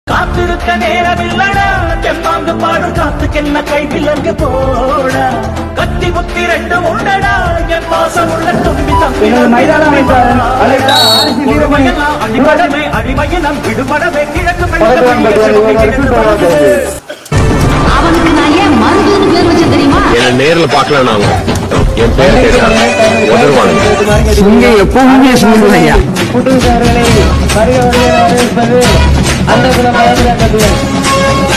காத்திருக்க நேரமில்லடா தெம்மாங்கு பாடும் காத்துக்கென்ன கை விலங்கு போடா கத்தி புத்தி ரெண்டும் உண்டடா என் பாசம் உள்ள தும்பி தம்பி எங்கள் மைதானம் வைத்தார். அழைத்தா, ஆர்சி வீரமணி. அடிபடமே அடிமையினம் விடுபடவே கிழக்கு பகவான் பகவான் இவங்க அரிசி போடாது. அவனுக்கு நான் ஏன் மருதுன்னு பேர் வச்சேன் தெரியுமா என்ன நேர்ல பார்க்கலாம் நாங்க என் பேர் கேட்டா உதருவானுங்க இங்க எப்பவுமே சூழ்நிலையா கூட்டுறவுக்காரர்களை வருக வருக வரவேற்பது அந்த குல மயங்கத்தில்